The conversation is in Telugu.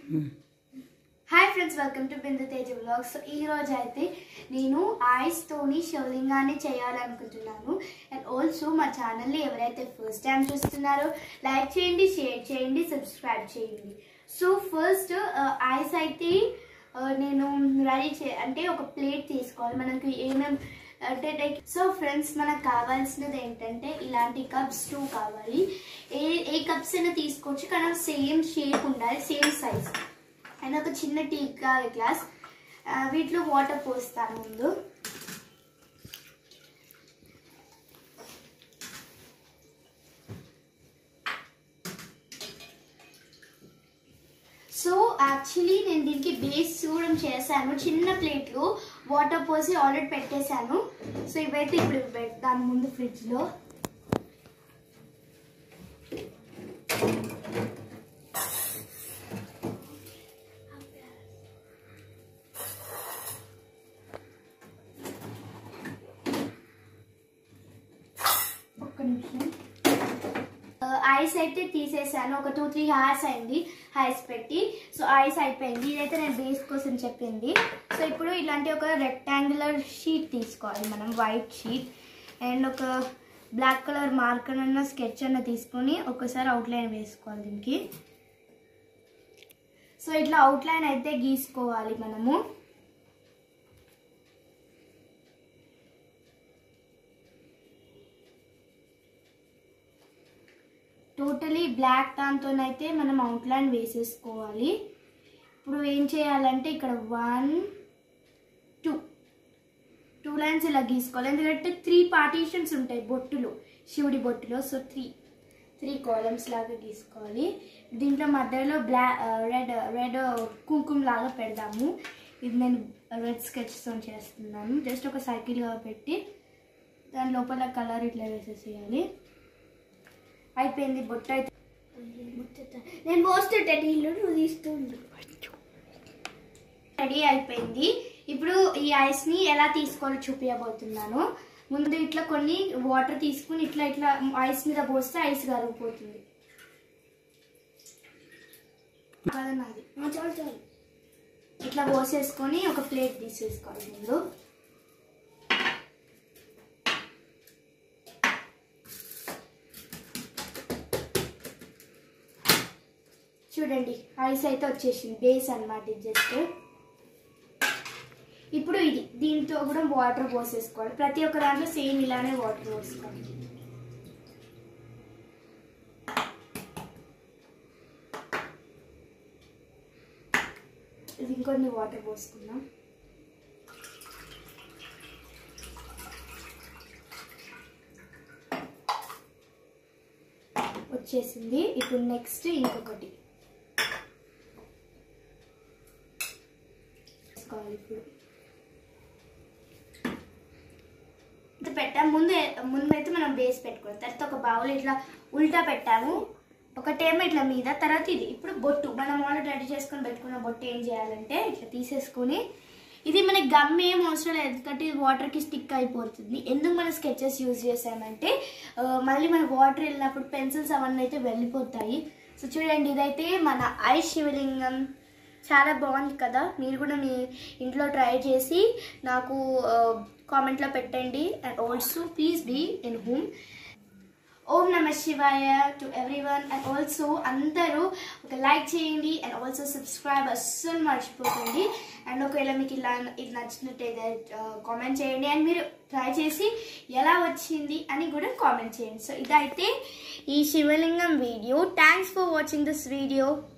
hi friends welcome to Bindu Teja blog so ఈ రోజు అయితే నేను ఐస్ తోని శివలింగాన్ని చేయాలనుకుంటున్నాను అండ్ ఆల్సో మా ఛానల్ని ఎవరైతే ఫస్ట్ టైం చూస్తున్నారో లైక్ చేయండి షేర్ చేయండి సబ్స్క్రైబ్ చేయండి సో ఫస్ట్ ఐస్ అయితే ఆ, నేను రెడీ చే అంటే ఒక ప్లేట్ తీసుకోవాలి మనకి ఏమేమి అంటే లైక్ సో ఫ్రెండ్స్ మనకు కావాల్సినది ఏంటంటే ఇలాంటి కప్స్ టూ కావాలి ఏ ఏ కప్స్ అయినా తీసుకోవచ్చు కానీ సేమ్ షేప్ ఉండాలి సేమ్ సైజ్ అండ్ ఒక చిన్న టీ గ్లాస్ ఆ, వీటిలో వాటర్ పోస్తాను ముందు సో యాక్చువల్లీ నేను దీనికి బేస్ కూడా చేశాను చిన్న ప్లేట్లో వాటర్ పోసి ఆల్రెడీ పెట్టేశాను సో ఇవైతే ఇప్పుడు పెడతాను ముందు ఫ్రిడ్జ్లో ఒక్క నిమిషం ఐస్ అయితే తీసేసాను ఒక టూ త్రీ హార్స్ అయింది ఐస్ పెట్టి సో ఐస్ అయిపోయింది ఇదైతే నేను బేస్ కోసం చెప్పింది సో ఇప్పుడు ఇలాంటి ఒక రెక్టాంగులర్ షీట్ తీసుకోవాలి మనం వైట్ షీట్ అండ్ ఒక బ్లాక్ కలర్ మార్కర్ అన్న స్కెచ్ అన్న తీసుకొని ఒకసారి అవుట్లైన్ వేసుకోవాలి దీనికి సో ఇట్లా అవుట్లైన్ అయితే గీసుకోవాలి మనము టోటలీ బ్లాక్ దాంతోనైతే మనం అవుట్లైన్ వేసేసుకోవాలి ఇప్పుడు ఏం చేయాలంటే ఇక్కడ వన్ టూ టూ లైన్స్ ఇలా గీసుకోవాలి ఎందుకంటే త్రీ పార్టీషన్స్ ఉంటాయి బొట్టులు శివుడి బొట్టులో సో త్రీ త్రీ కాలమ్స్ లాగా గీసుకోవాలి దీంట్లో మధ్యలో బ్లా రెడ్ రెడ్ కుంకుమ లాగా పెడదాము ఇది నేను రెడ్ స్కెచ్తో చేస్తున్నాను జస్ట్ ఒక సర్కిల్గా పెట్టి దాని లోపల కలర్ ఇట్లా వేసేసేయాలి అయిపోయింది బొట్ట అయితే నేను పోస్తుంటే నీళ్ళు నువ్వు తీస్తుండు రెడీ అయిపోయింది ఇప్పుడు ఈ ఐస్ ని ఎలా తీసుకోవాలో చూపించబోతున్నాను ముందు ఇట్లా కొన్ని వాటర్ తీసుకుని ఇట్లా ఇట్లా ఐస్ మీద పోస్తే ఐస్ కరిగిపోతుంది కదా నాది ఆ, చాలు చాలు ఇట్లా పోసేసుకొని ఒక ప్లేట్ తీసేసుకోవాలి ముందు చూడండి ఐస్ అయితే వచ్చేసింది బేస్ అన్నమాట ఇది జస్ట్ ఇప్పుడు ఇది దీంతో కూడా వాటర్ పోసేసుకోవాలి ప్రతి ఒక్క దాంట్లో సేమ్ ఇలానే వాటర్ పోసుకోవాలి ఇది ఇంకొన్ని వాటర్ పోసుకుందాం వచ్చేసింది ఇప్పుడు నెక్స్ట్ ఇంకొకటి వేసుకోవాలి ఇప్పుడు ఇది పెట్టాము ముందు ముందు అయితే మనం బేస్ పెట్టుకోవాలి తర్వాత ఒక బౌల్ ఇట్లా ఉల్టా పెట్టాము ఒకటేమో ఇట్లా మీద తర్వాత ఇది ఇప్పుడు బొట్టు మనం ఆల్రెడీ రెడీ చేసుకొని పెట్టుకున్న బొట్టు ఏం చేయాలంటే ఇట్లా తీసేసుకొని ఇది మనకి గమ్ ఏం అవసరం లేదు ఎందుకంటే ఇది వాటర్కి స్టిక్ అయిపోతుంది ఎందుకు మనం స్కెచెస్ యూజ్ చేసామంటే ఆ, మళ్ళీ మన వాటర్ వెళ్ళినప్పుడు పెన్సిల్స్ అవన్నీ అయితే వెళ్ళిపోతాయి సో చూడండి ఇదైతే మన ఐ శివలింగం చాలా బాగుంది కదా మీరు కూడా మీ ఇంట్లో ట్రై చేసి నాకు కామెంట్లో పెట్టండి and also please be in home ఓం నమ శివాయ to everyone and also అందరూ ఒక లైక్ చేయండి అండ్ ఆల్సో సబ్స్క్రైబ్ అస్సలు మర్చిపోకండి అండ్ ఒకవేళ మీకు ఇలా ఇది నచ్చినట్టయితే కామెంట్ చేయండి అండ్ మీరు ట్రై చేసి ఎలా వచ్చింది అని కూడా కామెంట్ చేయండి సో ఇదైతే ఈ శివలింగం video thanks for watching this video